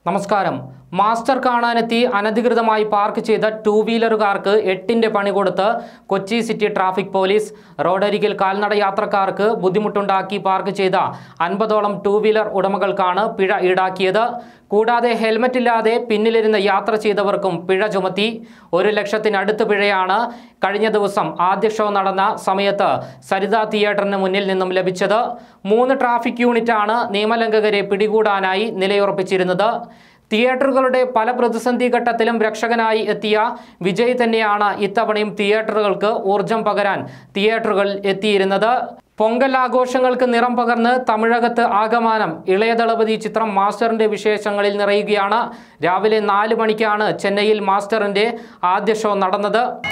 നമസ്കാരം മാസ്റ്റർ കാണാനെത്തി അനധികൃതമായി പാർക്ക് ചെയ്ത ടൂ വീലറുകാർക്ക് എട്ടിന്റെ പണി കൊടുത്ത് കൊച്ചി സിറ്റി ട്രാഫിക് പോലീസ് റോഡരികിൽ കാൽനട യാത്രക്കാർക്ക് ബുദ്ധിമുട്ടുണ്ടാക്കി പാർക്ക് ചെയ്ത അൻപതോളം ടൂ വീലർ ഉടമകൾക്കാണ് പിഴ ഈടാക്കിയത് കൂടാതെ ഹെൽമറ്റ് ഇല്ലാതെ പിന്നിലിരുന്ന് യാത്ര ചെയ്തവർക്കും പിഴ ചുമത്തി ഒരു ലക്ഷത്തിനടുത്ത് പിഴയാണ് കഴിഞ്ഞ ദിവസം ആദ്യ ഷോ നടന്ന സമയത്ത് സരിത തിയേറ്ററിന് മുന്നിൽ നിന്നും ലഭിച്ചത് മൂന്ന് ട്രാഫിക് യൂണിറ്റാണ് നിയമലംഘകരെ പിടികൂടാനായി നിലയുറപ്പിച്ചിരുന്നത് തിയേറ്ററുകളുടെ പല പ്രതിസന്ധി ഘട്ടത്തിലും രക്ഷകനായി എത്തിയ വിജയ് തന്നെയാണ് ഇത്തവണയും തിയേറ്ററുകൾക്ക് ഊർജം പകരാൻ തിയേറ്ററുകളിൽ എത്തിയിരുന്നത് പൊങ്കൽ ആഘോഷങ്ങൾക്ക് നിറം പകർന്ന് തമിഴകത്ത് ആഗമാനം ഇളയദളപതി ചിത്രം മാസ്റ്ററിന്റെ വിശേഷങ്ങളിൽ നിറയുകയാണ് രാവിലെ നാല് മണിക്കാണ് ചെന്നൈയിൽ മാസ്റ്ററിന്റെ ആദ്യ ഷോ നടന്നത്